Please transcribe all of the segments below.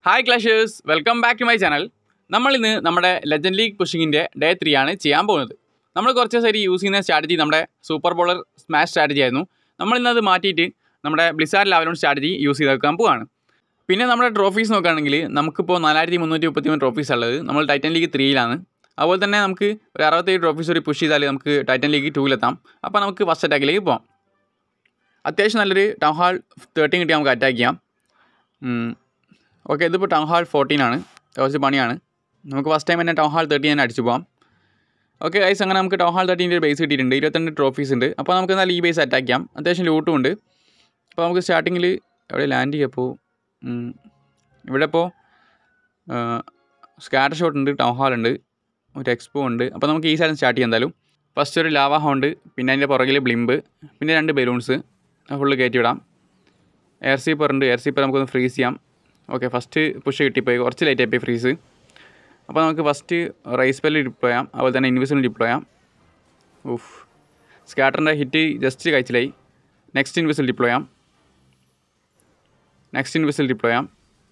Hi clashers welcome back to my channel നമ്മൾ ഇന്ന് നമ്മുടെ ലെജൻഡ് ലീഗ് പുഷിങ്ങിൻ്റെ ഡേ ത്രീ ആണ് ചെയ്യാൻ പോകുന്നത് നമ്മൾ കുറച്ച് ദിവസമായിട്ട് യൂസ് ചെയ്യുന്ന സ്ട്രാറ്റജി നമ്മുടെ സൂപ്പർ ബോളർ സ്മാഷ് സ്ട്രാറ്റജി ആയിരുന്നു നമ്മൾ ഇന്നത് മാറ്റിയിട്ട് നമ്മുടെ ബ്ലിസാർ ലെവലോൺ സ്ട്രാറ്റജി യൂസ് ചെയ്ത് വെക്കാൻ പോവാണ് പിന്നെ നമ്മുടെ ട്രോഫീസ് നോക്കുകയാണെങ്കിൽ നമുക്കിപ്പോൾ നാലായിരത്തി മുന്നൂറ്റി മുപ്പത്തി മൂന്ന് ട്രോഫീസ് ഉള്ളത് നമ്മൾ ടൈറ്റൻ ലീഗ് ത്രീയിലാണ് അതുപോലെ തന്നെ നമുക്ക് ഒരു അറുപത്തേഴ് ട്രോഫീസ് ഒരു പുഷ് ചെയ്താൽ നമുക്ക് ടൈറ്റൻ ലീഗ് ടൂവിലെത്താം അപ്പോൾ നമുക്ക് ഫസ്റ്റ് അറ്റാക്കിലേക്ക് പോകാം അത്യാവശ്യം നല്ലൊരു ടൗൺ ഹാൾ തേർട്ടീൻ കിട്ടി നമുക്ക് അറ്റാക്ക് ചെയ്യാം ഓക്കെ ഇതിപ്പോൾ ടൗൺ ഹാൾ ഫോർട്ടീൻ ആണ് കുറച്ച് പണിയാണ് നമുക്ക് ഫസ്റ്റ് ടൈം തന്നെ ടൗൺ ഹാൾ തേർട്ടീൻ തന്നെ അടിച്ചു പോകാം ഓക്കെ ഗൈസ് അങ്ങനെ നമുക്ക് ടൗൺ ഹാൾ തേർട്ടീൻ്റെ ബേസ് കിട്ടിയിട്ടുണ്ട് ഇരുപത്തിരണ്ട് ട്രോഫീസ് ഉണ്ട് അപ്പോൾ നമുക്ക് എന്നാൽ ഈ ബേസ് അറ്റാക്ക് ചെയ്യാം അത്യാവശ്യം ലൂട്ടും ഉണ്ട് അപ്പോൾ നമുക്ക് സ്റ്റാർട്ടിങ്ങിൽ എവിടെ ലാൻഡ് ചെയ്യപ്പോൾ ഇവിടെ ഇപ്പോൾ സ്കാറ്റർ ഷോട്ട് ഉണ്ട് ടൗൺ ഹാൾ ഉണ്ട് ഒരു എക്സ്പോ ഉണ്ട് അപ്പോൾ നമുക്ക് ഈ സൈഡിൽ സ്റ്റാർട്ട് ചെയ്യാം എന്തായാലും ഫസ്റ്റ് ഒരു ലാവ ഹോണ്ട് പിന്നെ അതിൻ്റെ പുറകിൽ ബ്ലിമ്പ് പിന്നെ രണ്ട് ബലൂൺസ് ഫുള്ള് കയറ്റി വിടാം എയർ സീപ്പർ ഉണ്ട് എയർ സീപ്പർ നമുക്കൊന്ന് ഫ്രീസ് ചെയ്യാം ഓക്കെ ഫസ്റ്റ് പുഷ് കിട്ടിപ്പോയി കുറച്ച് ലേറ്റ് ആയിപ്പോയി ഫ്രീസ് അപ്പോൾ നമുക്ക് ഫസ്റ്റ് റൈസ് പെല്ല് ഡിപ്ലോ ചെയ്യാം അതുപോലെ തന്നെ ഇൻവിസിബിൾ ഡിപ്ലോ ചെയ്യാം ഉഫ് സ്കാറ്ററിൻ്റെ ഹിറ്റ് ജസ്റ്റ് കഴിച്ചിലായി നെക്സ്റ്റ് ഇൻവിസിൽ ഡിപ്ലോ ചെയ്യാം നെക്സ്റ്റ് ഇൻവിസിൽ ഡിപ്ലോ ചെയ്യാം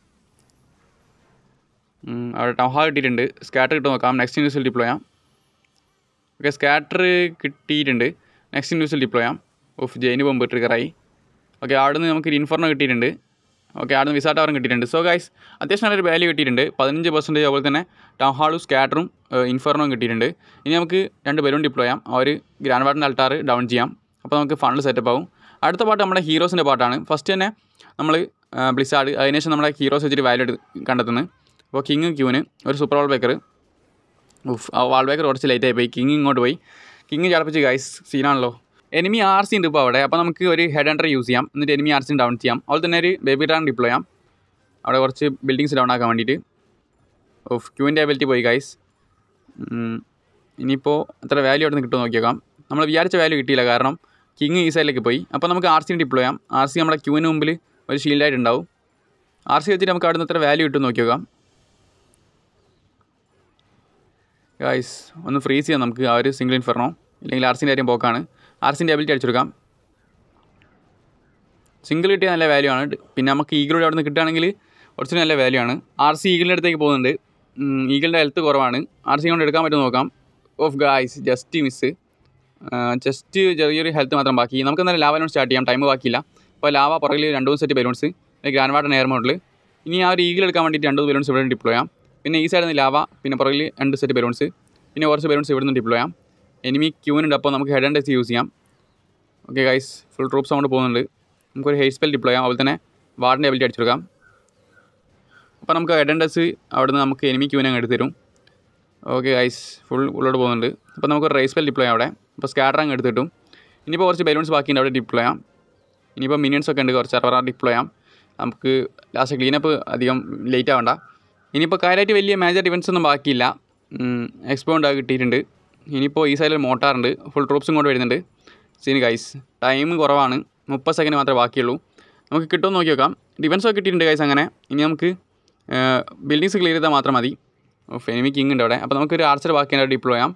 ഉം, അവിടെ ടൗൺ ഹാൾ കിട്ടിയിട്ടുണ്ട് സ്കാറ്റർ കിട്ടും നോക്കാം നെക്സ്റ്റ് ഇൻവിസിൽ ഡിപ്ലോ ചെയ്യാം ഓക്കെ സ്കാറ്റർ കിട്ടിയിട്ടുണ്ട് നെക്സ്റ്റ് ഇൻവിസിൽ ഡിപ്ലോ ചെയ്യാം ഓഫ് ജെയിന് ബോംബ് ട്രിഗറായി ഓക്കെ അവിടെ നിന്ന് നമുക്ക് ഇൻഫോർണോ കിട്ടിയിട്ടുണ്ട് ഓക്കെ അവിടെ നിന്ന് വിസാ ടവറും കിട്ടിയിട്ടുണ്ട് സോ ഗൈസ് അത്യാവശ്യം നല്ലൊരു വാല്യൂ കിട്ടിയിട്ടുണ്ട് പതിനഞ്ച് പെർസെൻറ്റേജ് അതുപോലെ തന്നെ ടൗൺ ഹാളും സ്കാറ്ററും ഇൻഫോർണോയും കിട്ടിയിട്ടുണ്ട് ഇനി നമുക്ക് രണ്ട് ബലൂൺ ഡിപ്ലോ ചെയ്യാം ആ ഒരു ഗ്രാൻഡ് വാട്ടറിൻ്റെ അൾട്ടാർ ഡൗൺ ചെയ്യാം അപ്പോൾ നമുക്ക് ഫണ്ട് സെറ്റപ്പ് ആവും അടുത്ത പാട്ട് നമ്മുടെ ഹീറോസിൻ്റെ പാട്ടാണ് ഫസ്റ്റ് തന്നെ നമ്മൾ ബ്ലിസാഡ് അതിനുശേഷം നമ്മുടെ ഹീറോസ് വെച്ചിട്ട് വാല്യൂ എടുത്ത് കണ്ടെത്തുന്നത് അപ്പോൾ കിങ് ക്യൂന് ഒരു സൂപ്പർ വാൾ ബേക്കർ ഉഫ് ആ വാൾ ബേക്കർ കുറച്ച് ലേറ്റ് ആയി പോയി കിങ് ഇങ്ങോട്ട് പോയി കിങ് ചടപ്പിച്ച് ഗൈസ് സീനാണല്ലോ എനിമി ആർ സി ഉണ്ട് ഇപ്പോൾ അവിടെ അപ്പോൾ നമുക്ക് ഒരു ഹെഡ് ഹണ്ടർ യൂസ് ചെയ്യാം എന്നിട്ട് എനിമി ആർ സി ഡൗൺ ചെയ്യാം അതുപോലെ തന്നെ ഒരു ബേബി ഡ്രാൻ ഡിപ്ലോ ചെയ്യാം അവിടെ കുറച്ച് ബിൽഡിങ്സ് ഡൗൺ ആക്കാൻ വേണ്ടിയിട്ട് ഓഫ് ക്യൂവിൻ്റെ എബിലിറ്റി പോയി ഗൈസ് ഇനിയിപ്പോൾ എത്ര വാല്യൂ അവിടെ നിന്ന് കിട്ടുമോ നോക്കിയേക്കാം നമ്മൾ വിചാരിച്ച വാല്യൂ കിട്ടിയില്ല കാരണം കിങ് ഈ സൈഡിലേക്ക് പോയി അപ്പോൾ നമുക്ക് ആർ സി ഡിപ്ലോ ചെയ്യാം ആർ സി നമ്മുടെ ക്യൂവിന് മുമ്പിൽ ഒരു ഷീൽഡായിട്ട് ഉണ്ടാവും ആർ സി വെച്ചിട്ട് നമുക്ക് അവിടെ നിന്ന് എത്ര വാല്യൂ കിട്ടും നോക്കിയേക്കാം ഗൈസ് ഒന്ന് ഫ്രീസ് ചെയ്യാം നമുക്ക് ആ ഒരു സിംഗിൾ ഇൻഫർണോ ഇല്ലെങ്കിൽ ആർ സിൻ്റെ കാര്യം പോക്കാണ് ആർ സിൻ്റെ എബിലിറ്റി അടിച്ചെടുക്കാം സിംഗിൾ കിട്ടിയ നല്ല വാല്യൂ ആണ് പിന്നെ നമുക്ക് ഈഗിളൂടെ അവിടെ നിന്ന് കിട്ടുകയാണെങ്കിൽ കുറച്ച് നല്ല വാല്യൂ ആണ് ആർ സി ഈഗിളിൻ്റെ അടുത്തേക്ക് പോകുന്നുണ്ട് ഈഗിളിൻ്റെ ഹെൽത്ത് കുറവാണ് ആർ സി കൊണ്ട് എടുക്കാൻ പറ്റുമോ നോക്കാം ഓഫ് ഗായ്സ് ജസ്റ്റ് മിസ് ജസ്റ്റ് ചെറിയൊരു ഹെൽത്ത് മാത്രം ബാക്കി നമുക്ക് എന്തായാലും ലാവ സ്റ്റാർട്ട് ചെയ്യാം ടൈം ബാക്കിയില്ല അപ്പോൾ ലാവ പുറകിൽ രണ്ട് മൂന്ന് സെറ്റ് ബലൂൺസ് ഗ്രാൻഡ് വാട്ടർ എയർ മോഡൽ ഇനി ആ ഒരു ഈഗിൾ എടുക്കാൻ വേണ്ടിയിട്ട് രണ്ട് ബലൂൺസ് ഇവിടെ ഡിപ്ലോ ചെയ്യാം പിന്നെ ഈ സൈഡിൽ നിന്ന് ലാവ പിന്നെ പുറകിൽ രണ്ട് സെറ്റ് ബലൂൺസ് പിന്നെ കുറച്ച് ബലൂൺസ് ഇവിടെ നിന്ന് ഡിപ്ലോ ചെയ്യാം എനിമി ക്യൂനുണ്ട് അപ്പോൾ നമുക്ക് ഹെഡ് ആൻഡ് ടെസ്റ്റ് യൂസ് ചെയ്യാം okay guys full troop sound പോകുന്നുണ്ട് നമുക്കൊരു ഹെയർ സ്പെൽ ഡിപ്ലോ ചെയ്യാം അതുപോലെ തന്നെ വാർഡിൻ്റെ എബിലിറ്റി അടിച്ചെടുക്കാം അപ്പോൾ നമുക്ക് ഹെഡ് ആൻഡ് ടെസ്റ്റ് അവിടെ നിന്ന് നമുക്ക് എനിമി ക്യൂനെ അങ്ങ് എടുത്ത് തരും ഓക്കെ ഗൈസ് ഫുൾ ഉള്ളോട്ട് പോകുന്നുണ്ട് അപ്പോൾ നമുക്ക് ഒരു റൈസ് സ്പെൽ ഡിപ്ലോ ചെയ്യാം അവിടെ അപ്പോൾ സ്കാറ്റർ അങ്ങ് എടുത്ത് കിട്ടും ഇനിയിപ്പോൾ കുറച്ച് ബലൂൺസ് ബാക്കിയുണ്ട് അവിടെ ഡിപ്ലോ ചെയ്യാം ഇനിയിപ്പോൾ മിനിയൻസ് ഒക്കെ ഉണ്ട് കുറച്ച് അറുപത് ഡിപ്ലോ ചെയ്യാം നമുക്ക് ലാസ്റ്റ് ക്ലീനപ്പ് അധികം ലേറ്റ് ആവണ്ട ഇനിയിപ്പോൾ കാര്യമായിട്ട് വലിയ മേജർ ഡിഫൻസ് ഒന്നും ബാക്കിയില്ല എക്സ്പോണ്ട് കിട്ടിയിട്ടുണ്ട് ഇനിയിപ്പോൾ ഈ സൈഡിൽ മോട്ടാറുണ്ട് ഫുൾ ട്രൂപ്സും ഇങ്ങോട്ട് വരുന്നുണ്ട് സീന് ഗൈസ് ടൈം കുറവാണ് മുപ്പത് സെക്കൻഡ് മാത്രമേ ബാക്കിയുള്ളൂ നമുക്ക് കിട്ടുമെന്ന് നോക്കി നോക്കാം ഡിഫൻസ് ഒക്കെ കിട്ടിയിട്ടുണ്ട് ഗൈസ് അങ്ങനെ ഇനി നമുക്ക് ബിൽഡിങ്സ് ക്ലിയർ ചെയ്താൽ മാത്രം മതി ഫെനിമി കിങ് ഉണ്ട് അവിടെ അപ്പോൾ നമുക്കൊരു ആർച്ചർ ബാക്കിയാണ് ഡിപ്ലോ ചെയ്യാം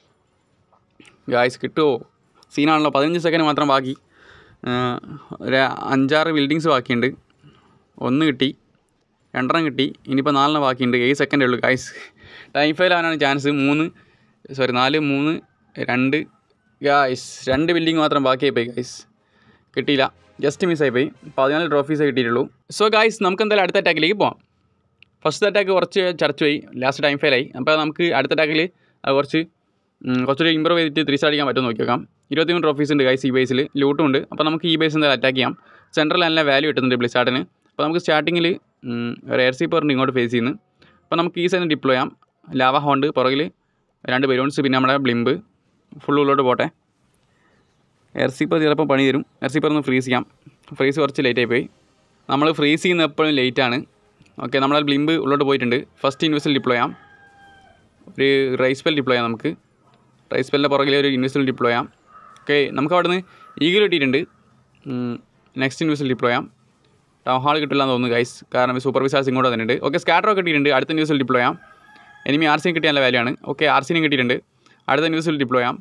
ഗായ്സ് കിട്ടുമോ സീനാണല്ലോ പതിനഞ്ച് സെക്കൻഡ് മാത്രം ബാക്കി ഏഹ് ഒരു അഞ്ചാറ് ബിൽഡിങ്സ് ബാക്കിയുണ്ട് ഒന്ന് കിട്ടി രണ്ടെണ്ണം കിട്ടി ഇനിയിപ്പോൾ നാലെണ്ണം ബാക്കിയുണ്ട് ഏഴ് സെക്കൻഡേ ഉള്ളൂ ഗായ്സ് ടൈം ഫെയിൽ ആവാനാണ് ചാൻസ് മൂന്ന് സോറി നാല് മൂന്ന് രണ്ട് ഗായ്സ് രണ്ട് ബിൽഡിംഗ് മാത്രം ബാക്കിയായി പോയി ഗായ്സ് കിട്ടിയില്ല ജസ്റ്റ് മിസ്സായി പോയി പതിനാല് ട്രോഫീസേ കിട്ടിയിട്ടുള്ളൂ സോ ഗായ്സ് നമുക്ക് എന്തായാലും അടുത്ത അറ്റാക്കിലേക്ക് പോകാം ഫസ്റ്റ് അറ്റാക്ക് കുറച്ച് ചർച്ച പോയി ലാസ്റ്റ് ടൈം ഫെയിലായി അപ്പോൾ നമുക്ക് അടുത്ത അറ്റാക്കിൽ അത് കുറച്ച് ഉം, കുറച്ചൊരു ഇമ്പ്രൂവ് ചെയ്തിട്ട് ത്രീ സ്റ്റാർ അടിക്കാൻ പറ്റുമെന്ന് നോക്കി നോക്കാം ഇരുപത്തിമൂന്ന് ട്രോഫീസ് ഉണ്ട് ഗൈസ് ഈ ബേസിൽ ലൂട്ടും ഉണ്ട് അപ്പോൾ നമുക്ക് ഈ ബേസ് എന്തായാലും അറ്റാക്ക് ചെയ്യാം സെൻട്രൽ നല്ല വാല്യൂ കിട്ടുന്നുണ്ട് ബ്ലിസാർട്ടിന് അപ്പോൾ നമുക്ക് സ്റ്റാർട്ടിങ്ങിൽ ഒരു എയർ സീപ്പറിൻ്റെ ഇങ്ങോട്ട് ഫേസ് ചെയ്യുന്നു അപ്പോൾ നമുക്ക് ഈ സൈഡിൽ ഡിപ്ലോ ചെയ്യാം ലാവ ഹോണ്ട് പുറകിൽ രണ്ട് ബലൂൺസ് പിന്നെ നമ്മുടെ ബ്ലിമ്പ് ഫുൾ ഉള്ളോട്ട് പോട്ടെ എയർ സീപ്പർ ചിലപ്പോൾ പണി തരും എയർ സീപ്പർ ഒന്ന് ഫ്രീസ് ചെയ്യാം ഫ്രീസ് കുറച്ച് ലേറ്റ് ആയി പോയി നമ്മൾ ഫ്രീസ് ചെയ്യുന്ന എപ്പോഴും ലേറ്റാണ് ഓക്കെ നമ്മളെ ബ്ലിമ്പ് ഉള്ളോട്ട് പോയിട്ടുണ്ട് ഫസ്റ്റ് ഇൻവെസ്റ്റിൽ ഡിപ്ലോ ചെയ്യാം ഒരു റൈസ് പെൽ ഡിപ്ലോ ചെയ്യാം നമുക്ക് റൈസ് പെല്ലിൻ്റെ പുറകിൽ ഒരു ഇൻവെസ്റ്റിൽ ഡിപ്ലോ ചെയ്യാം ഓക്കെ നമുക്ക് അവിടെ നിന്ന് ഈഗിൾ കിട്ടിയിട്ടുണ്ട് നെക്സ്റ്റ് ഇൻവെസ്റ്റിൽ ഡിപ്ലോ ചെയ്യാം ടൗൺ ഹാൾ കിട്ടില്ല എന്ന് തോന്നുന്നു ഗൈസ് കാരണം സൂപ്പർ വിസാർസ് ഇങ്ങോട്ട് വന്നിട്ടുണ്ട് ഓക്കെ സ്കാറ്ററൊക്കെ കിട്ടിയിട്ടുണ്ട് അടുത്ത ന്യൂസിൽ ഡിപ്ലോ ചെയ്യാം എനിമി ആർ സിയും കിട്ടിയ നല്ല വാല്യൂ ആണ് ഓക്കെ ആർ സിനും കിട്ടിയിട്ടുണ്ട് അടുത്ത ന്യൂസിൽ ഡിപ്ലോ ചെയ്യാം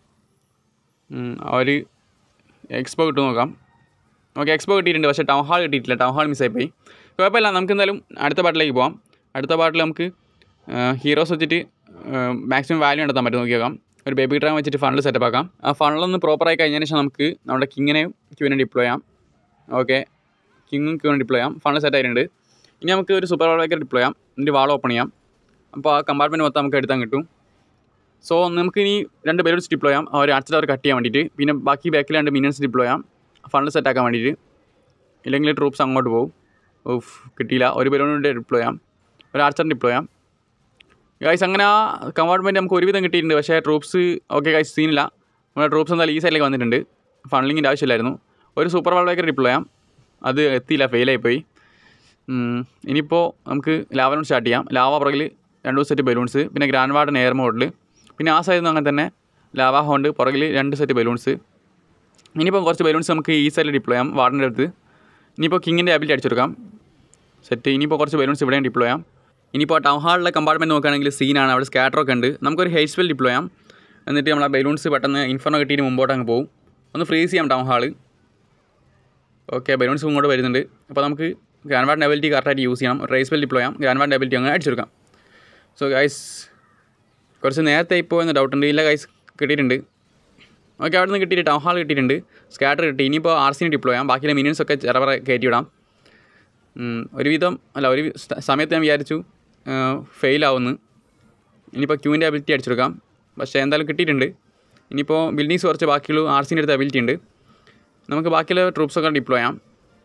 ഉം, അവർ എക്സ്പോ കിട്ടും നോക്കാം ഓക്കെ എക്സ്പോ കിട്ടിയിട്ടുണ്ട് പക്ഷേ ടൗൺ ഹാൾ കിട്ടിയിട്ടില്ല ടൗൺ ഹാൾ മിസ്സായി പോയി കുഴപ്പമില്ല നമുക്ക് എന്തായാലും അടുത്ത പാട്ടിലേക്ക് പോകാം അടുത്ത പാട്ടിൽ നമുക്ക് ഹീറോസ് വെച്ചിട്ട് മാക്സിമം വാല്യൂ കണ്ടെത്താൻ പറ്റും നോക്കി നോക്കാം ഒരു ബേബി ഡ്രാം വെച്ചിട്ട് ഫണ്ടിൽ സെറ്റപ്പ് ആക്കാം ആ ഫണ്ടിലൊന്ന് പ്രോപ്പറായി കഴിഞ്ഞതിന് ശേഷം നമുക്ക് നമ്മുടെ കിങ്ങിനെയും ക്യൂവിനെ ഡിപ്ലോയ് ചെയ്യാം ഓക്കെ കിങ്ങും ക്യൂവിനെ ഡിപ്ലോയ് ചെയ്യാം ഫണ്ട് സെറ്റ് ആയിട്ടുണ്ട് ഇനി നമുക്ക് ഒരു സൂപ്പർ വാൾബേക്കർ ഡിപ്ലോയ് ചെയ്യാം എന്നിട്ട് വാൾ ഓപ്പൺ ചെയ്യാം അപ്പോൾ ആ കമ്പാർട്ട്മെൻറ്റ് മൊത്തം നമുക്ക് എടുത്താൽ കിട്ടും സോ നമുക്ക് ഇനി രണ്ട് ബലൂൺസ് ഡിപ്ലോയ് ചെയ്യാം അവർ അടുത്ത അവർ കട്ട് ചെയ്യാൻ വേണ്ടിയിട്ട് പിന്നെ ബാക്കി ബാക്കിൽ രണ്ട് മിനിറ്റ്സ് ഡിപ്ലോയ് ചെയ്യാം ഫണ്ട് സെറ്റ് ആക്കാൻ വേണ്ടിയിട്ട് ഇല്ലെങ്കിൽ ട്രൂപ്സ് അങ്ങോട്ട് പോകും ഓഫ് കിട്ടിയില്ല ഒരു ബലൂൺ കൊണ്ട് ഡിപ്ലോയ് ചെയ്യാം ഒരു ആർച്ചർ ഡിപ്ലോയ് ചെയ്യാം ഗൈസ് അങ്ങനെ ആ കമ്പാർട്ട്മെൻറ്റ് നമുക്ക് ഒരുവിധം കിട്ടിയിട്ടുണ്ട് പക്ഷേ ട്രൂപ്സ് ഓക്കെ ഗൈസ് സീനില്ല നമ്മുടെ ട്രൂപ്സ് എന്തായാലും ഈ സൈഡിലേക്ക് വന്നിട്ടുണ്ട് ഫണ്ട്ലിങ്ങിൻ്റെ ആവശ്യമില്ലായിരുന്നു ഒരു സൂപ്പർ വാൾബേക്കർ ഡിപ്ലോയ് ചെയ്യാം അത് എത്തിയില്ല ഫെയിലായിപ്പോയി ഇനിയിപ്പോൾ നമുക്ക് ലാവലോൺ സ്റ്റാർട്ട് ചെയ്യാം ലാവ പുറകിൽ രണ്ട് സെറ്റ് ബലൂൺസ് പിന്നെ ഗ്രാൻഡ് വാർഡൻ എയർ മോഡിൽ പിന്നെ ആ സൈഡിൽ നിന്ന് അങ്ങനെ തന്നെ ലാവ ഹോണ്ട് പുറകിൽ രണ്ട് സെറ്റ് ബലൂൺസ് ഇനിയിപ്പോൾ കുറച്ച് ബലൂൺസ് നമുക്ക് ഈ സൈഡിൽ ഡിപ്ലോയ് ചെയ്യാം വാർഡിൻ്റെ അടുത്ത് ഇനിയിപ്പോൾ കിങ്ങിൻ്റെ ആബിലിറ്റി അടിച്ചെടുക്കാം സെറ്റ് ഇനിയിപ്പോൾ കുറച്ച് ബലൂൺസ് ഇവിടെയും ഡിപ്ലോയ് ചെയ്യാം ഇനിയിപ്പോൾ ടൗൺ ഹാളിലെ കമ്പാർട്ട്മെൻറ്റ് നോക്കുകയാണെങ്കിൽ സീനാണ് അവിടെ സ്കാറ്ററൊക്കെ ഉണ്ട് നമുക്കൊരു ഹെയ്റ്റ് സ്പെൽ ഡിപ്ലോയ് ചെയ്യാം എന്നിട്ട് നമ്മൾ ആ ബലൂൺസ് പെട്ടെന്ന് ഇൻഫർണോ കിട്ടിയിട്ട് മുമ്പോട്ട് അങ്ങ് പോകും ഒന്ന് ഫ്രീസ് ചെയ്യാം ടൗൺ ഹാള് ഓക്കെ ബലൂൺസ് ഇങ്ങോട്ട് വരുന്നുണ്ട് അപ്പോൾ നമുക്ക് ഗ്രാൻഡ് എബിലിറ്റി കറക്റ്റായിട്ട് യൂസ് ചെയ്യണം റേസ് ബെൽ ഡിപ്ലോയ് ചെയ്യാം ഗ്രാൻഡ് എബിലിറ്റി അങ്ങനെ അടിച്ചെടുക്കാം സോ ഗൈസ് കുറച്ച് നേരത്തെ ഇപ്പോൾ എന്ന് ഡൗട്ട് ഉണ്ട് ഇല്ല ഗൈസ് കിട്ടിയിട്ടുണ്ട് ഓക്കെ അവിടെ നിന്ന് കിട്ടിയിട്ട് ടൗൺ ഹാൾ കിട്ടിയിട്ടുണ്ട് സ്കാറ്റർ കിട്ടി ഇനിയിപ്പോൾ ആർ സിന് ഡിപ്ലോയ് ചെയ്യാം ബാക്കിയുള്ള മിനിറ്റ്സ് ഒക്കെ ചെറവറ കയറ്റി വിടാം ഉം, ഒരുവിധം അല്ല ഒരു സ- സമയത്ത് ഞാൻ വിചാരിച്ചു ഫെയിലാവുമെന്ന് ഇനിയിപ്പോൾ ക്യൂവിൻ്റെ അബിലിറ്റി അടിച്ചെടുക്കാം പക്ഷേ എന്തായാലും കിട്ടിയിട്ടുണ്ട് ഇനിയിപ്പോൾ ബിൽഡിങ്സ് കുറച്ച് ബാക്കിയുള്ള ആർ സിൻ്റെ അടുത്ത് അബിലിറ്റി ഉണ്ട് നമുക്ക് ബാക്കിയുള്ള ട്രൂപ്സൊക്കെ ഡിപ്ലോയ് ചെയ്യാം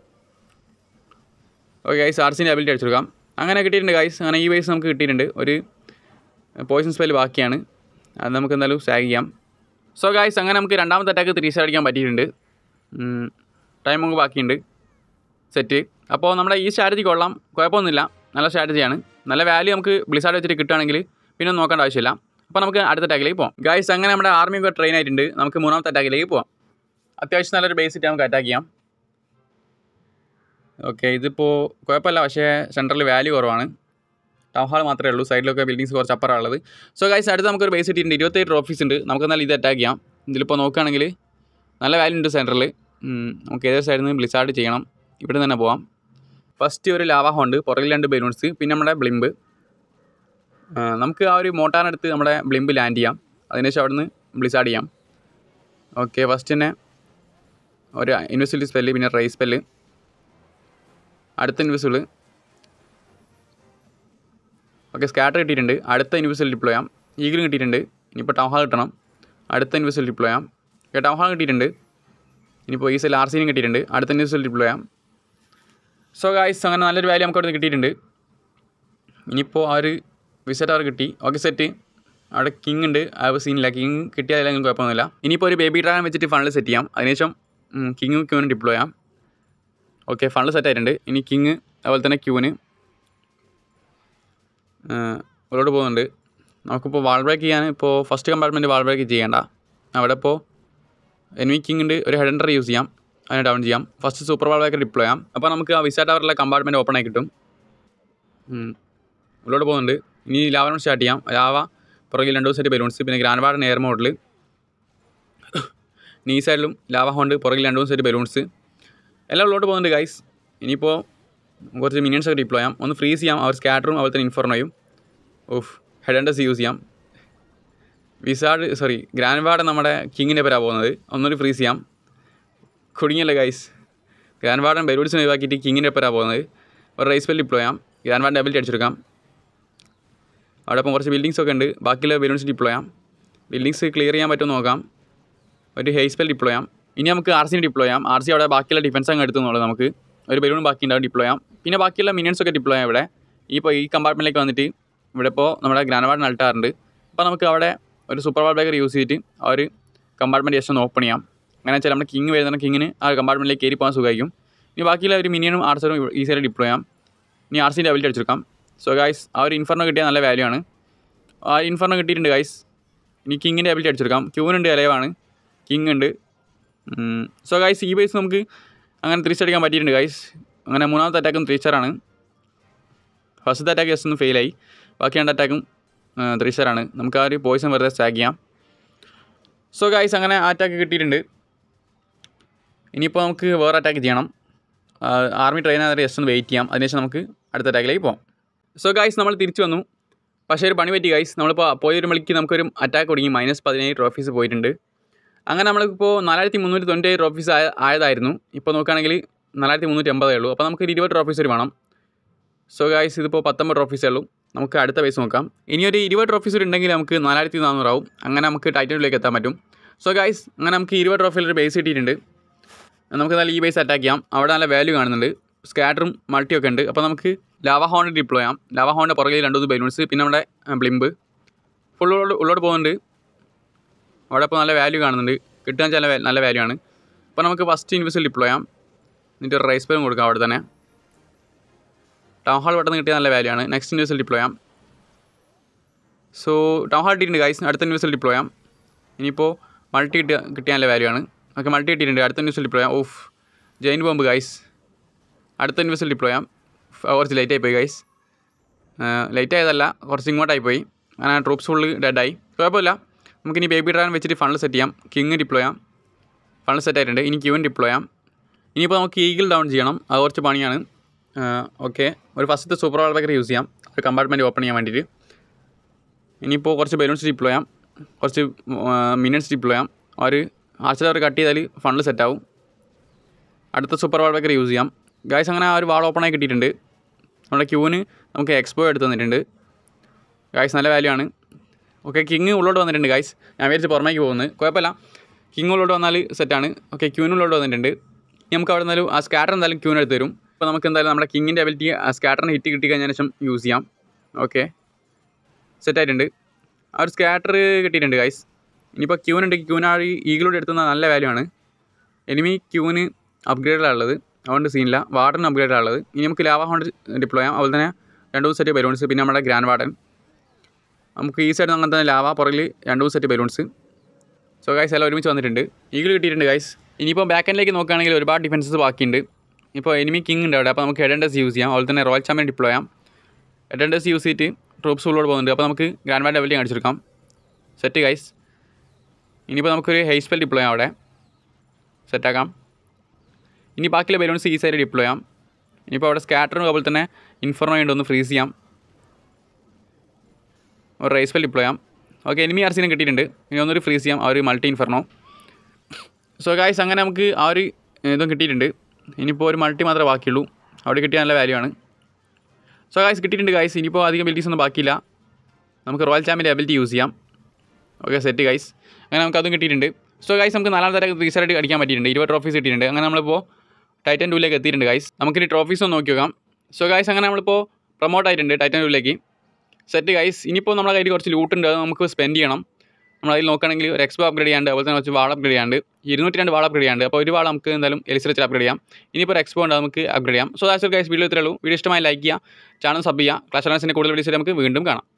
ഓക്കെ ഗൈസ് ആർ സിൻ്റെ അബിലിറ്റി അടിച്ചെടുക്കാം അങ്ങനെ കിട്ടിയിട്ടുണ്ട് ഗൈസ് അങ്ങനെ ഈ വൈസ് നമുക്ക് കിട്ടിയിട്ടുണ്ട് ഒരു പോയിസൺ സ്പെൽ ബാക്കിയാണ് അത് നമുക്ക് എന്തായാലും സാഗ് ചെയ്യാം സോ ഗൈസ് അങ്ങനെ നമുക്ക് രണ്ടാമത്തെ അറ്റാക്ക് ത്രീ സ്റ്റാർ അടിക്കാൻ പറ്റിയിട്ടുണ്ട് ടൈം നമുക്ക് ബാക്കിയുണ്ട് സെറ്റ് അപ്പോൾ നമ്മുടെ ഈ സ്ട്രാറ്റജി കൊള്ളാം കുഴപ്പമൊന്നുമില്ല നല്ല സ്ട്രാറ്റജിയാണ് നല്ല വാല്യൂ നമുക്ക് ബ്ലിസാർഡ് വെച്ചിട്ട് കിട്ടുകയാണെങ്കിൽ പിന്നെ ഒന്നും നോക്കേണ്ട ആവശ്യമില്ല അപ്പോൾ നമുക്ക് അടുത്ത അറ്റാക്കിലേക്ക് പോകാം ഗൈസ് അങ്ങനെ നമ്മുടെ ആർമിയൊക്കെ ട്രെയിൻ ആയിട്ടുണ്ട് നമുക്ക് മൂന്നാമത്തെ അറ്റാക്കിലേക്ക് പോകാം അത്യാവശ്യം നല്ലൊരു ബേസ് ഇട്ട് നമുക്ക് അറ്റാക്ക് ചെയ്യാം ഓക്കെ ഇതിപ്പോൾ കുഴപ്പമില്ല പക്ഷേ സെൻട്രൽ വാല്യൂ കുറവാണ് ടൗൺ ഹാൾ മാത്രമേ ഉള്ളൂ സൈഡിലൊക്കെ ബിൽഡിങ്സ് കുറച്ച് അപ്പുറമാണ് ഉള്ളത് സോ ഗൈസ് അടുത്ത് നമുക്കൊരു ബേസ് ഇട്ടിട്ടുണ്ട് ഇരുപത്തേഴ് ട്രോഫീസ് ഉണ്ട് നമുക്ക് എന്നാൽ ഇത് അറ്റാക്ക് ചെയ്യാം ഇതിലിപ്പോൾ നോക്കുകയാണെങ്കിൽ നല്ല വാല്യൂ ഉണ്ട് സെൻറ്ററിൽ നമുക്ക് ഏതൊരു സൈഡിൽ നിന്ന് ബ്ലിസാർഡ് ചെയ്യണം ഇവിടെ തന്നെ പോവാം ഫസ്റ്റ് ഒരു ലാവ ഹോണ്ട് പുറകിൽ രണ്ട് ബലൂൺസ് പിന്നെ നമ്മുടെ ബ്ലിമ്പ് ആ, നമുക്ക് ആ ഒരു മോട്ടാറിനടുത്ത് നമ്മുടെ ബ്ലിമ്പ് ലാൻഡ് ചെയ്യാം അതിനുശേഷം അവിടെ നിന്ന് ബ്ലിസാർഡ് ചെയ്യാം ഓക്കെ ഫസ്റ്റ് തന്നെ ഒരു ഇൻവെസിബിലിറ്റി സ്പെല്ല് പിന്നെ റൈസ് സ്പെല്ല് അടുത്ത ഇൻവെസിബിൾ ഓക്കെ സ്കാറ്റർ കിട്ടിയിട്ടുണ്ട് അടുത്ത ഇൻവെസിബിൾ ഡിപ്ലോ ചെയ്യാം ഈഗിളും കിട്ടിയിട്ടുണ്ട് ഇനിയിപ്പോൾ ടൗൺ ഹാൾ കിട്ടണം അടുത്ത ഇൻവെസിബിൾ ഡിപ്ലോ ചെയ്യാം ഓക്കെ ടൗൺ ഹാൾ കിട്ടിയിട്ടുണ്ട് ഇനിയിപ്പോൾ ഈ സെൽ ആർ സിനും കിട്ടിയിട്ടുണ്ട് അടുത്ത ഇൻവെസിബിൾ ഡിപ്ലോ ചെയ്യാം സോ ഗായ്സ് അങ്ങനെ നല്ലൊരു വാല്യൂ നമുക്ക് അവിടെ നിന്ന് കിട്ടിയിട്ടുണ്ട് ഇനിയിപ്പോൾ ആ ഒരു വിസറ്റ് അവർ കിട്ടി ഓക്കെ സെറ്റ് അവിടെ കിങ് ഉണ്ട് ആ ഒരു സീനില്ല കിങ് കിട്ടിയാലും കുഴപ്പമൊന്നുമില്ല ഇനിയിപ്പോൾ ഒരു ബേബി ഡ്രാഗൺ വെച്ചിട്ട് ഫണ്ടിൽ സെറ്റ് ചെയ്യാം അതിനുശേഷം കിങ്ങും ക്യൂവിനും ഡിപ്ലോ ചെയ്യാം ഓക്കെ ഫണ്ട് സെറ്റ് ആയിട്ടുണ്ട് ഇനി കിങ് അതുപോലെ തന്നെ ക്യൂവിന് അവരോട് പോകുന്നുണ്ട് നമുക്കിപ്പോൾ വാൾ ബ്രേക്ക് ചെയ്യാൻ ഇപ്പോൾ ഫസ്റ്റ് കമ്പാർട്ട്മെൻറ്റ് വാൾ ബ്രേക്ക് ചെയ്യേണ്ട അവിടെ ഇപ്പോൾ എനിമി കിങ് ഉണ്ട് ഒരു ഹെഡ് എൻഡർ യൂസ് ചെയ്യാം അതിനെ ഡൗൺ ചെയ്യാം first super wall break deploy ചെയ്യാം അപ്പോൾ നമുക്ക് ആ വിസ ടവറിലെ കമ്പാർട്ട്മെൻറ്റ് ഓപ്പൺ ആയി കിട്ടും ഉം. ഉള്ളോട്ട് പോകുന്നുണ്ട് ഇനി ലാവ സ്റ്റാർട്ട് ചെയ്യാം ലാവ പുറകിൽ രണ്ട് സെറ്റ് ബലൂൺസ് പിന്നെ ഗ്രാൻഡ് വാർഡൻ എയർ മോഡൽ നീ സൈഡിലും ലാവ ഹോണ്ട് പുറകിൽ രണ്ട് സെറ്റ് ബലൂൺസ് എല്ലാം ഉള്ളോട്ട് പോകുന്നുണ്ട് ഗൈസ് ഇനിയിപ്പോൾ കുറച്ച് മിനിറ്റ്സ് ഒക്കെ ഡിപ്ലോ ചെയ്യാം ഒന്ന് ഫ്രീസ് ചെയ്യാം അവർ സ്കാറ്ററും അതുപോലെ തന്നെ ഇൻഫോർണോയും ഓഫ് ഹെഡ് ആൻഡേഴ്സ് യൂസ് ചെയ്യാം വിസാർഡ് സോറി ഗ്രാൻഡ് വാർഡ് നമ്മുടെ കിങ്ങിൻ്റെ പേരാണ് പോകുന്നത് ഒന്നുകൂടി ഫ്രീസ് ചെയ്യാം കുടുങ്ങിയല്ലേ ഗൈസ് ഗ്രാൻഡ് വാർഡൻ ബലൂൺസിനെ ഒഴിവാക്കിയിട്ട് കിങ്ങിൻ്റെ പേരാണ് പോകുന്നത് ഒരു റേസ് ബെൽ ഡിപ്ലോ ചെയ്യാം ഗ്രാൻഡ് വാർഡ് ഡബിലിറ്റി അടിച്ചെടുക്കാം അവിടെ ഇപ്പം കുറച്ച് ബിൽഡിങ്സ് ഒക്കെ ഉണ്ട് ബാക്കിയുള്ള ബലൂൺസ് ഡിപ്ലോ ചെയ്യാം ബിൽഡിങ്സ് ക്ലിയർ ചെയ്യാൻ പറ്റുമോ നോക്കാം ഒരു ഹെയ്സ് ബെൽ ഡിപ്ലോ ചെയ്യാം ഇനി നമുക്ക് ആർ സിന് ഡിപ്ലോ ചെയ്യാം ആർ സി അവിടെ ബാക്കിയുള്ള ഡിഫൻസ് അങ്ങ് എടുത്തു എന്നുള്ളത് നമുക്ക് ഒരു ബലൂൺ ബാക്കി ഉണ്ടാവും ഡിപ്ലോ ചെയ്യാം പിന്നെ ബാക്കിയുള്ള മിനിറ്റ്സ് ഒക്കെ ഡിപ്ലോ ചെയ്യാം ഇവിടെ ഈ ഇപ്പോൾ ഈ കമ്പാർട്ട്മെൻറ്റിലേക്ക് വന്നിട്ട് ഇവിടെ ഇപ്പോൾ നമ്മുടെ ഗ്രാൻഡ് വാർഡ് നൾട്ടാറുണ്ട് അപ്പോൾ നമുക്ക് അവിടെ ഒരു സൂപ്പർ വാൾ ബ്രേക്കർ യൂസ് ചെയ്തിട്ട് ആ ഒരു കമ്പാർട്ട്മെൻറ്റ് ജസ്റ്റ് ഒന്ന് ഓപ്പൺ ചെയ്യാം അങ്ങനെ വെച്ചാൽ നമ്മുടെ കിങ് വരുന്ന കിങ്ങിന് ആ കമ്പാർട്ട്മെൻറ്റിലേക്ക് കയറി പോകാൻ സുഖമായിരിക്കും ഇനി ബാക്കിയുള്ള ഒരു മിനിയനും ആർസറും ഈസിയായി ഡിപ്ലോ ചെയ്യാം ഇനി ആർ സിൻ്റെ അബിലിറ്റി അടിച്ചെടുക്കാം സോ ഗൈസ് ആ ഒരു ഇൻഫർണോ കിട്ടിയാൽ നല്ല വാല്യൂ ആണ് ആ ഇൻഫർണോ കിട്ടിയിട്ടുണ്ട് ഗൈസ് ഇനി കിങ്ങിൻ്റെ അബിലിറ്റി അടിച്ചെടുക്കാം ക്യൂവിനുണ്ട് ഇലവാണ് കിങ് ഉണ്ട് സോ ഗൈസ് ഈ ബേസ് നമുക്ക് അങ്ങനെ ത്രീ അടിക്കാൻ പറ്റിയിട്ടുണ്ട് ഗൈസ് അങ്ങനെ മൂന്നാമത്തെ അറ്റാക്കും ത്രീ സ്റ്റാറാണ് ഫസ്റ്റത്തെ അറ്റാക്ക് ജസ്റ്റ് ഒന്ന് ഫെയിലായി ബാക്കി രണ്ട് അറ്റാക്കും ത്രീ സ്റ്റാറാണ് നമുക്ക് ആ ഒരു പോയിസൺ വെറുതെ സ്റ്റാക്ക് ചെയ്യാം സോ ഗൈസ് അങ്ങനെ ആ അറ്റാക്ക് കിട്ടിയിട്ടുണ്ട് ഇനിയിപ്പോൾ നമുക്ക് വേറെ അറ്റാക്ക് ചെയ്യണം ആർമി ട്രെയിൻ ആയതുകൊണ്ട് ജസ്റ്റ് ഒന്ന് വെയിറ്റ് ചെയ്യാം അതിനുശേഷം നമുക്ക് അടുത്ത അറ്റാക്കിലേക്ക് പോകാം സോ ഗൈസ് നമ്മൾ തിരിച്ചു വന്നു പക്ഷേ ഒരു പണി പറ്റി ഗൈസ് നമ്മളിപ്പോൾ പോയ ഒരു മണിക്ക് നമുക്കൊരു അറ്റാക്ക് തുടങ്ങി മൈനസ് പതിനേഴ് ട്രോഫീസ് പോയിട്ടുണ്ട് അങ്ങനെ നമ്മളിപ്പോൾ നാലായിരത്തി മുന്നൂറ്റി തൊണ്ണൂറ്റേഴ് ട്രോഫീസ് ആയ ആയതായിരുന്നു ഇപ്പോൾ നോക്കുകയാണെങ്കിൽ നാലായിരത്തി മുന്നൂറ്റി എൺപതേ ഉള്ളൂ അപ്പോൾ നമുക്ക് ഒരു ഇരുപത് ട്രോഫീസ് ഒരു വേണം സോ ഗൈസ് ഇതിപ്പോൾ പത്തൊമ്പത് ട്രോഫീസേ ഉള്ളൂ നമുക്ക് അടുത്ത ബേസ് നോക്കാം ഇനി ഒരു ഇരുപത് ട്രോഫീസ് ഉണ്ടെങ്കിൽ നമുക്ക് നാലായിരത്തി നാനൂറാവും അങ്ങനെ നമുക്ക് ടൈറ്റനിലേക്ക് എത്താൻ പറ്റും സോ ഗൈസ് അങ്ങനെ നമുക്ക് ഇരുപത് ട്രോഫിയിൽ ഒരു ബേസ് കിട്ടിയിട്ടുണ്ട് നമുക്ക് നല്ല ഈ ബേസ് അറ്റാക്ക് ചെയ്യാം അവിടെ നല്ല വാല്യൂ കാണുന്നുണ്ട് സ്കാറ്ററും മൾട്ടിയൊക്കെ ഉണ്ട് അപ്പോൾ നമുക്ക് ലാവ ഹോണ്ട് ഡിപ്ലോ ചെയ്യാം ലാവ ഹോണിൻ്റെ പുറകിൽ രണ്ട് മൂന്ന് ബലൂൺസ് പിന്നെ നമ്മുടെ ബ്ലിമ്പ് ഫുൾ ഉള്ളോട്ട് ഉള്ളോട്ട് പോകുന്നുണ്ട് അവിടെ ഇപ്പോൾ നല്ല വാല്യൂ കാണുന്നുണ്ട് കിട്ടാൻ ചില നല്ല വാല്യൂ ആണ് അപ്പോൾ നമുക്ക് ഫസ്റ്റ് ഇൻവെസ്റ്റ് ഡിപ്ലോ ചെയ്യാം എന്നിട്ട് ഒരു റൈസ് പേരും കൊടുക്കാം അവിടെ തന്നെ ടൗൺ ഹാൾ പെട്ടെന്ന് കിട്ടിയ നല്ല വാല്യൂ ആണ് നെക്സ്റ്റ് ഇൻവെസ്റ്റ് ഡിപ്ലോ ചെയ്യാം സോ ടൗൺ ഹാൾ കിട്ടിയിട്ടുണ്ട് ഗൈസ് അടുത്ത ഇൻവെസ്റ്റ് ഡിപ്ലോ ചെയ്യാം ഇനിയിപ്പോൾ മൾട്ടി കിട്ടിയ കിട്ടിയ നല്ല വാല്യൂ ആണ് ഓക്കെ മൾട്ടി കിട്ടിയിട്ടുണ്ട് അടുത്ത ഇൻവെസ്റ്റ് ഡിപ്ലോ ചെയ്യാം ഓഫ് ജെയിൻ ബോംബ് ഗൈസ് അടുത്ത ഇൻവെസ്റ്റ് ഡിപ്ലോ ചെയ്യാം ഫ- കുറച്ച് ലേറ്റ് ആയിപ്പോയി ഗൈസ് ലേറ്റ് ആയതല്ല കുറച്ച് ഇങ്ങോട്ടായി പോയി അങ്ങനെ ട്രൂപ്സ് ഫുള്ള് ഡെഡായി കുഴപ്പമില്ല നമുക്കിനി ബേബി ഡ്രാഗൺ വെച്ചിട്ട് ഫണ്ട് സെറ്റ് ചെയ്യാം കിങ് ഡിപ്ലോ ചെയ്യാം ഫണ്ട് സെറ്റ് ആയിട്ടുണ്ട് ഇനി ക്യൂൻ ഡിപ്ലോ ചെയ്യാം ഇനിയിപ്പോൾ നമുക്ക് ഈഗിൾ ഡൗൺ ചെയ്യണം അത് കുറച്ച് പണിയാണ് ഓക്കെ ഒരു ഫസ്റ്റത്തെ സൂപ്പർ വാൾ ബേക്കർ യൂസ് ചെയ്യാം ഒരു കമ്പാർട്ട്മെൻറ്റ് ഓപ്പൺ ചെയ്യാൻ വേണ്ടിയിട്ട് ഇനിയിപ്പോൾ കുറച്ച് ബലൂൺസ് ഡിപ്ലോ ചെയ്യാം കുറച്ച് മിനിറ്റ്സ് ഡിപ്ലോ ചെയ്യാം ഒരു ആഴ്ച അവർ കട്ട് ചെയ്താൽ ഫണ്ട് സെറ്റാവും അടുത്ത സൂപ്പർ വാൾ ബേക്കർ യൂസ് ചെയ്യാം ഗായ്സ് അങ്ങനെ ആ ഒരു വാൾ ഓപ്പൺ ആയി കിട്ടിയിട്ടുണ്ട് നമ്മുടെ ക്യൂവിന് നമുക്ക് എക്സ്പോ എടുത്ത് തന്നിട്ടുണ്ട് ഗായ്സ് നല്ല വാല്യൂ ആണ് ഓക്കെ കിങ് ഉള്ളോട്ട് വന്നിട്ടുണ്ട് ഗായ്സ് ഞാൻ വിചാരിച്ച് പുറമേക്ക് പോകുന്നത് കുഴപ്പമില്ല കിങ് ഉള്ളോട്ട് വന്നാൽ സെറ്റാണ് ഓക്കെ ക്യൂന് ഉള്ളോട്ട് വന്നിട്ടുണ്ട് ഇനി നമുക്ക് അവിടെ നിന്നാലും ആ സ്കാറ്റർ എന്തായാലും ക്യൂന് എടുത്ത് തരും അപ്പോൾ നമുക്ക് എന്തായാലും നമ്മുടെ കിങ്ങിൻ്റെ അബിലിറ്റി ആ സ്കാറ്ററിന് ഹിറ്റ് കിട്ടി കഴിഞ്ഞ ശേഷം യൂസ് ചെയ്യാം ഓക്കെ സെറ്റായിട്ടുണ്ട് ആ ഒരു സ്കാറ്റർ കിട്ടിയിട്ടുണ്ട് ഗൈസ് ഇനിയിപ്പോൾ ക്യൂനുണ്ട് ക്യൂന് ആ ഈഗിളോട് എടുത്തുന്ന നല്ല വാല്യൂ ആണ് എനിമി ക്യൂന് അപ്ഗ്രേഡിലാണ് ഉള്ളത് അതുകൊണ്ട് സീനില്ല വാർഡൻ അപ്ഗ്രേഡാണ് ഉള്ളത് ഇനി നമുക്ക് ലാവ ഹോണ്ട് ഡിപ്ലോ ചെയ്യാം അതുപോലെ തന്നെ രണ്ട് മൂന്ന് സെറ്റ് ബലൂൺസ് പിന്നെ നമ്മുടെ ഗ്രാൻഡ് വാർഡൻ നമുക്ക് ഈ സൈഡ് അങ്ങനെ തന്നെ ലാവ പുറകിൽ രണ്ട് മൂന്ന് സെറ്റ് ബലൂൺസ് സോ ഗൈസ് എല്ലാം ഒരുമിച്ച് വന്നിട്ടുണ്ട് ഈഗിൾ കിട്ടിയിട്ടുണ്ട് ഗൈസ് ഇനിയിപ്പോൾ ബാക്ക് എൻഡിലേക്ക് നോക്കുകയാണെങ്കിൽ ഒരുപാട് ഡിഫൻസസ് ബാക്കിയുണ്ട് ഇപ്പോൾ എനിമി കിങ് ഉണ്ട് അവിടെ അപ്പോൾ നമുക്ക് ഹെഡൻഡസ് യൂസ് ചെയ്യാം അതുപോലെ തന്നെ റോയൽ ചാമ്പ്യൻ ഡിപ്ലോ ചെയ്യാം ഹെഡൻഡസ് യൂസ് ചെയ്തിട്ട് ട്രൂപ്സ് ഉള്ളോട് പോകുന്നുണ്ട് അപ്പോൾ നമുക്ക് ഗ്രാൻഡ് വാർഡ് ലെവലിൽ കാണിച്ചെടുക്കാം സെറ്റ് ഗൈസ് ഇനിയിപ്പോൾ നമുക്കൊരു ഹെയർ സ്പെൽ ഡിപ്ലോ ചെയ്യാം അവിടെ സെറ്റാക്കാം ഇനി ബാക്കിയുള്ള ബലൂൺസ് ഈ സൈഡ് ഡിപ്ലോ ചെയ്യാം ഇനിയിപ്പോൾ അവിടെ സ്കാറ്ററും അതുപോലെ തന്നെ ഇൻഫർമോ ഉണ്ട് ഒന്ന് ഫ്രീസ് ചെയ്യാം ഒരു റേസ് ഫെൽ ഡിപ്ലോ ചെയ്യാം ഓക്കെ എനിമി ആർസിനും കിട്ടിയിട്ടുണ്ട് ഇനി ഒന്നൊരു ഫ്രീസ് ചെയ്യാം ആ ഒരു മൾട്ടി ഇൻഫർണോ സോ ഗായ്സ് അങ്ങനെ നമുക്ക് ആ ഒരു ഇതും കിട്ടിയിട്ടുണ്ട് ഇനിയിപ്പോൾ ഒരു മൾട്ടി മാത്രമേ ബാക്കിയുള്ളൂ അവിടെ കിട്ടിയ നല്ല വാല്യൂ ആണ് സോ ഗായ്സ് കിട്ടിയിട്ടുണ്ട് ഗായ്സ് ഇനിയിപ്പോൾ അധികം ബിൽറ്റീസ് ഒന്നും ബാക്കിയില്ല നമുക്ക് റോയൽ ചാമ്പിൻ്റെ അബിലിറ്റി യൂസ് ചെയ്യാം ഓക്കെ സെറ്റ് ഗൈസ് അങ്ങനെ നമുക്ക് അതും കിട്ടിയിട്ടുണ്ട് സോ ഗൈസ് നമുക്ക് നാലാമത്തെ തരം റീസെറ്റ് അടിക്കാൻ പറ്റിയിട്ടുണ്ട് ഇരുപത് ട്രോഫീസ് കിട്ടിയിട്ടുണ്ട് അങ്ങനെ നമ്മളിപ്പോൾ ടൈറ്റൻ ടൂലേക്ക് എത്തിയിട്ടുണ്ട് ഗൈസ് നമുക്കിനി ട്രോഫീസ് ഒന്ന് നോക്കി നോക്കാം സോ ഗൈസ് അങ്ങനെ നമ്മളിപ്പോൾ പ്രൊമോട്ട് ആയിട്ടുണ്ട് ടൈറ്റൻ ടൂലേക്ക് സെറ്റ് ഗൈസ് ഇനിയിപ്പോൾ നമ്മുടെ കയ്യിൽ കുറച്ച് ലൂട്ട് ഉണ്ട് അത് നമുക്ക് സ്പെൻഡ് ചെയ്യണം നമ്മൾ അതിൽ നോക്കുകയാണെങ്കിൽ ഒരു എക്സ്പോ അപ്ഗ്രേഡ് ചെയ്യാണ്ട് അതുപോലെ തന്നെ കുറച്ച് വാൾ അപ്ഗ്രേഡ് ചെയ്യാണ്ട് ഇരുന്നൂറ്റി രണ്ട് വാൾ അപ്ഗ്രേഡ് ചെയ്യാണ്ട് അപ്പോൾ ഒരു വാൾ നമുക്ക് എന്തായാലും എലിസിൽ വെച്ച് അപ്ഗ്രേഡ് ചെയ്യാം ഇനിയിപ്പോൾ ഒരു എക്സ്പോ ഉണ്ട് അത് നമുക്ക് അപ്ഗ്രേഡ് ചെയ്യാം സോ ദാറ്റ്സ് ഗൈസ് വീഡിയോ ഇത്രയേ ഉള്ളൂ വീഡിയോ ഇഷ്ടമായി ലൈക്ക് ചെയ്യുക ചാനൽ സബ് ചെയ്യുക ക്ലാസ് ലാൻസിൻ്റെ കൂടുതൽ വീഡിയോസ് നമുക്ക് വീണ്ടും കാണാം